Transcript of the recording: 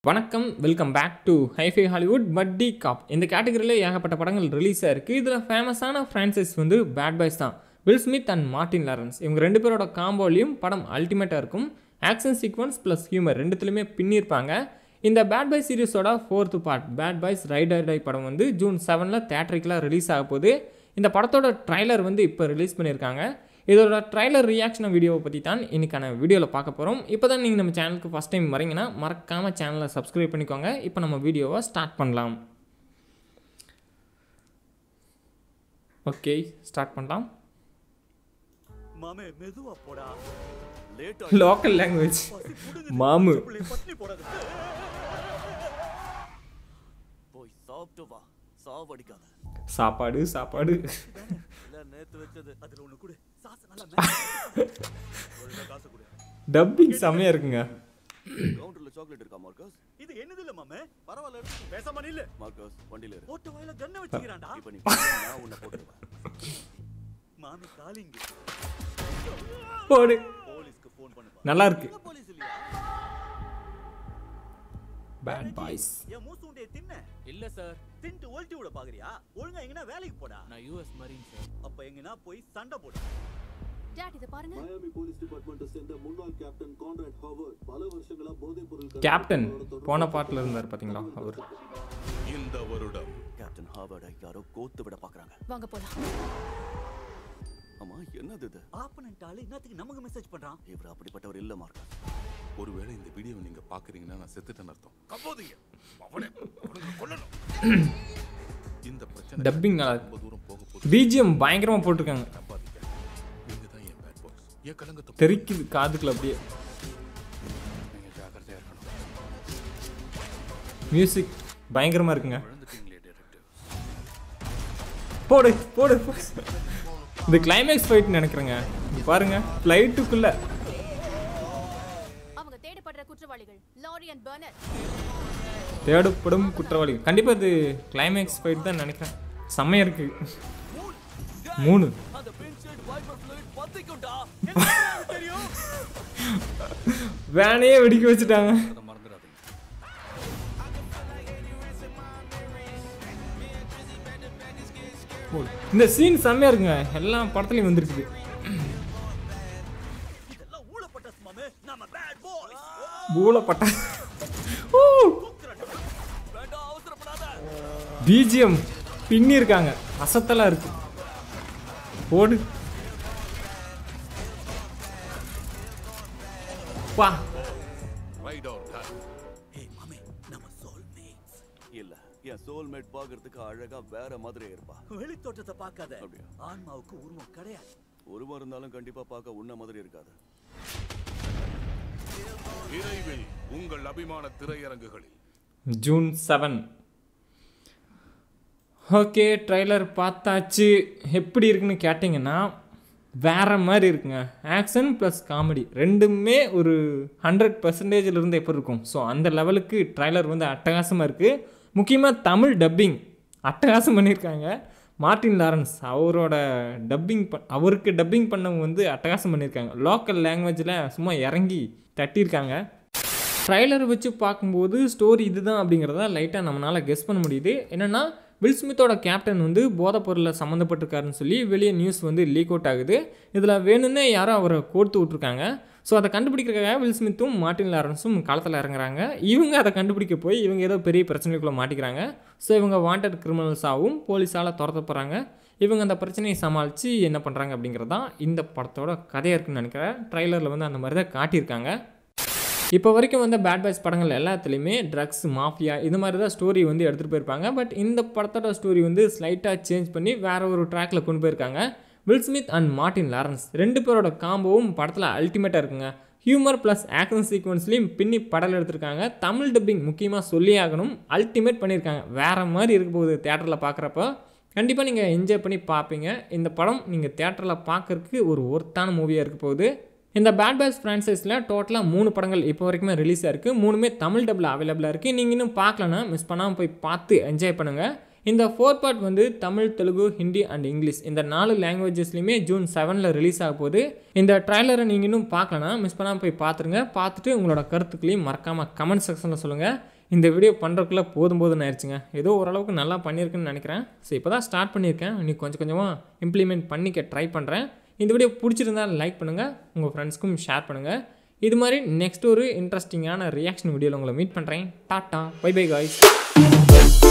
வணக்கம் welcome back to hifi Hollywood buddy cop இந்த கேட்டகரியில் ஏகப்பட்ட படங்கள் ரிலீஸ் ஆயிருக்கு இதில் ஃபேமஸான ஃப்ரான்ச்சைஸ் வந்து பேட் பாய்ஸ் தான் Will Smith and Martin Lawrence இவங்க ரெண்டு பேரோட காம்போலையும் படம் அல்டிமேட்டாக இருக்கும் ஆக்ஷன் சீக்வன்ஸ் ப்ளஸ் ஹியூமர் ரெண்டுத்துலையுமே பின்னிருப்பாங்க இந்த பேட் பாய் சீரிஸோட fourth part bad boys ride or die படம் வந்து ஜூன் செவனில் தேட்டரிக்கெலாம் ரிலீஸ் ஆக போகுது இந்த படத்தோட ட்ரைலர் வந்து இப்போ ரிலீஸ் பண்ணியிருக்காங்க இதோட ட்ரைலர் ரியாக்ஷன் வீடியோவை பற்றி தான் இன்றைக்கான வீடியோவில் பார்க்க போகிறோம் இப்போ தான் நீங்கள் நம்ம சேனலுக்கு ஃபஸ்ட் டைம் வரீங்கன்னா மறக்காமல் சேனலை சப்ஸ்கிரைப் பண்ணிக்கோங்க இப்போ நம்ம வீடியோவை ஸ்டார்ட் பண்ணலாம் ஓகே ஸ்டார்ட் பண்ணலாம் மாமே மெதுவா போடா லேட் லோக்கல் லாங்குவேஜ் மாமு பட்னி போடாத போய் சாப்பிட்டு வா சாவடிக்காத சாப்பாடு சாப்பாடு இல்ல நேத்து வச்சது அதுல ஒண்ணு கொடு சாஸ் நல்லா மேல ஒழுங்கா காசு கொடு டப்பிங் செம்மையாக இருக்குங்க கவுண்டர்ல சாக்லேட் இருக்கா மார்க்கஸ் இது என்னது இல்ல மாமே பரவாயில்ல எடுத்து பேசாம நில்லு மார்க்கஸ் வண்டியில இரு போட்ட வாயில கண்ணை வச்சுக்கிறான்டா இப்ப நீ போனா நான் உன்னை போட்டுருவேன் மாமி காலிங்க போடு போலீஸ்க்கு ஃபோன் பண்ணுப்பா நல்லா இருக்கு எங்க போலீஸ் இல்லையா பேட் பாய்ஸ் என் மூசுண்டிய தின்ன இல்ல சார் தின்ட்டு ஒல்ட்டி விட பாக்குறியா ஒழுங்கா எங்கனா வேலைக்கு போடா நான் யூஎஸ் மரீன் சார் அப்ப எங்கனா போய் சண்டை போடு டாட் இதை பாருங்க மயாமி போலீஸ் டிபார்ட்மெண்ட்டை சேர்ந்த முன்னாள் கேப்டன் கான்ராட் ஹாவர்ட் பல வருஷங்களா போதைப் பொருள் கேப்டன் போன பாட்டில் இருந்தார் பார்த்தீங்களா அவர் இந்த வருடம் கேப்டன் ஹார்வர்டை யாரோ கோத்து விட பாக்குறாங்க வாங்க போலாம் ஆமா என்னது இது ஆப்பனன்ட் ஆளு என்னத்துக்கு நமக்கு மெசேஜ் பண்றான் இவர் அப்படிப்பட்டவர் இல்ல மார்க்கஸ் ஒருவேளை இந்த வீடியோ நீங்க பாக்குறீங்கன்னா நான் செத்துட்டேன்னு அர்த்தம் கம்போதிங்க அவனே அவனுங்களை கொல்லணும் இந்த பிரச்சனை டப்பிங் நல்லா ரொம்ப இருக்கு தூரம் போக போகுது பிஜிஎம் பயங்கரமாக போட்டிருக்காங்க நம்பாதீங்க நீங்க தான் என் பேட் பாய்ஸ் என் கலங்கத்தை தெரிக்குது காதுக்குள்ள அப்படியே நீங்க ஜாக்கிரதையா இருக்கணும் மியூசிக் பயங்கரமாக இருக்குங்க குழந்துட்டீங்களே டேரக்டர் போடு போடு போடு. இந்த கிளைமேக்ஸ் ஃபைட் நினைக்கிறேங்க இங்க பாருங்க ஃப்ளைட்டுக்குள்ள அவங்க தேடப்படுற குற்றவாளிகள் லாரி அண்ட் பர்னர் தேடப்படும் குற்றவாளி கண்டிப்பாக இது கிளைமேக்ஸ் ஃபைட் தான் நினைக்கிறேன் செம்மையா இருக்கு மூணு அந்த விண்ட்ஷீல்ட் வைப்பர் ஃப்ளூயிட் பத்திக்கும்டா தெரியும் வேனையே வெடிக்க வச்சுட்டாங்க அதை மறந்துடாதீங்க போடு. இந்த சீன் செம்மையா இருக்குங்க எல்லா படத்துலையும் வந்திருக்குது இதெல்லாம் ஊழப்பட்ட மாமே நாம பேட் பாய்ஸ் பூலப்பட்ட வேண்டாம் அவசரப்படாத பிஜிஎம் பின்னி இருக்காங்க அசத்தலா இருக்கு போடு வா ரைட் அவுட் டை ஏய் மாமே நம்ம சோல்மேட்ஸ் இல்ல என் சோல்மேட் பாக்குறதுக்கு அழகா வேற மாதிரி இருப்பா வெளி தோற்றத்தை பார்க்காத அப்படியா? ஆன்மாவுக்கு உருவம் கிடையாது ஒருவா இருந்தாலும் கண்டிப்பா பார்க்க உன்ன மாதிரி இருக்காது விரைவில் உங்கள் அபிமான திரையரங்குகளில் ஜூன் செவன் ஓகே ட்ரைலர் பார்த்தாச்சு எப்படி இருக்குன்னு கேட்டிங்கன்னா வேற மாதிரி இருக்குங்க ஆக்ஷன் ப்ளஸ் காமெடி ரெண்டுமே ஒரு ஹண்ட்ரட் பர்சன்டேஜில் இருந்து எப்படி இருக்கும் ஸோ அந்த லெவலுக்கு ட்ரைலர் வந்து அட்டகாசமாக இருக்குது முக்கியமாக தமிழ் டப்பிங் அட்டகாசம் பண்ணியிருக்காங்க மார்ட்டின் லாரன்ஸ் அவரோட டப்பிங் ப அவருக்கு டப்பிங் பண்ணவங்க வந்து அட்டகாசம் பண்ணியிருக்காங்க லோக்கல் லாங்குவேஜில் சும்மா இறங்கி தட்டியிருக்காங்க ட்ரைலர் வச்சு பார்க்கும்போது ஸ்டோரி இதுதான் அப்படிங்கிறத லைட்டாக நம்மளால் கெஸ் பண்ண முடியுது என்னென்னா வில் ஸ்மித்தோட கேப்டன் வந்து போதைப் பொருளில் சம்மந்தப்பட்டிருக்காருன்னு சொல்லி வெளியே நியூஸ் வந்து லீக் அவுட் ஆகுது இதில் வேணும்னே யாரோ அவரை கோர்த்து விட்ருக்காங்க ஸோ அதை கண்டுபிடிக்கிறதுக்காக வில் ஸ்மித்தும் மார்ட்டின் லாரன்ஸும் களத்தில் இறங்குறாங்க இவங்க அதை கண்டுபிடிக்க போய் இவங்க ஏதோ பெரிய பிரச்சனைக்குள்ளே மாட்டிக்கிறாங்க ஸோ இவங்க வாண்டட் கிரிமினல்ஸாகவும் போலீஸால் துரத்தப்படுறாங்க இவங்க அந்த பிரச்சனையை சமாளித்து என்ன பண்ணுறாங்க அப்படிங்கிறது தான் இந்த படத்தோட கதையாக இருக்குன்னு நினைக்கிறேன் ட்ரைலரில் வந்து அந்த மாதிரி தான் காட்டியிருக்காங்க இப்போ வரைக்கும் வந்த பேட் பாய்ஸ் படங்கள் எல்லாத்துலேயுமே ட்ரக்ஸ் மாஃபியா இது மாதிரி தான் ஸ்டோரி வந்து எடுத்துகிட்டு போயிருப்பாங்க பட் இந்த படத்தோட ஸ்டோரி வந்து ஸ்லைட்டாக சேஞ்ச் பண்ணி வேற ஒரு ட்ராக்ல கொண்டு போயிருக்காங்க Will Smith and Martin Lawrence ரெண்டு பேரோட காம்போவும் படத்தில் அல்டிமேட்டாக இருக்குங்க ஹியூமர் ப்ளஸ் ஆக்ஷன் சீக்வன்ஸ்லையும் பின்னி படம் எடுத்திருக்காங்க தமிழ் டப்பிங் முக்கியமாக சொல்லி ஆகணும் அல்டிமேட் பண்ணியிருக்காங்க வேற மாதிரி இருக்க போகுது தேட்டரில் பார்க்குறப்ப கண்டிப்பாக நீங்கள் என்ஜாய் பண்ணி பார்ப்பீங்க இந்த படம் நீங்கள் தேட்டரில் பார்க்கறதுக்கு ஒரு ஒர்த்தான மூவியாக இருக்க போகுது இந்த பேட் பாய்ஸ் ஃப்ரான்ச்சைஸில் டோட்டலாக மூணு படங்கள் இப்போ வரைக்குமே ரிலீஸ் ஆயிருக்கு மூணுமே தமிழ் டப்பில் அவைலபிளாக இருக்குது நீங்கள் இன்னும் பார்க்கலன்னா மிஸ் பண்ணாமல் போய் பார்த்து என்ஜாய் பண்ணுங்கள் இந்த ஃபோர் பார்ட் வந்து தமிழ் தெலுங்கு ஹிந்தி அண்ட் இங்கிலீஷ் இந்த நாலு லாங்குவேஜஸ்லையுமே ஜூன் செவனில் ரிலீஸ் ஆக போகுது இந்த ட்ரைலரை நீங்கள் இன்னும் பார்க்கலனா மிஸ் பண்ணாமல் போய் பார்த்துருங்க பார்த்துட்டு உங்களோட கருத்துக்களையும் மறக்காமல் கமெண்ட் செக்ஷனில் சொல்லுங்கள் இந்த வீடியோ பண்ணுறதுக்குள்ளே போதும் போதும்னு ஆயிடுச்சுங்க ஏதோ ஓரளவுக்கு நல்லா பண்ணியிருக்குன்னு நினைக்கிறேன் ஸோ இப்போ தான் ஸ்டார்ட் பண்ணியிருக்கேன் இன்னைக்கு கொஞ்சம் கொஞ்சமாக இம்ப்ளிமெண்ட் பண்ணிக்க ட்ரை பண்ணுறேன் இந்த வீடியோ பிடிச்சிருந்தா லைக் பண்ணுங்கள் உங்கள் ஃப்ரெண்ட்ஸ்க்கும் ஷேர் பண்ணுங்கள் இது மாதிரி நெக்ஸ்ட் ஒரு இன்ட்ரெஸ்டிங்கான ரியாக்ஷன் வீடியோவில் உங்களை மீட் பண்ணுறேன் டாட்டா பை பை காய்ஸ்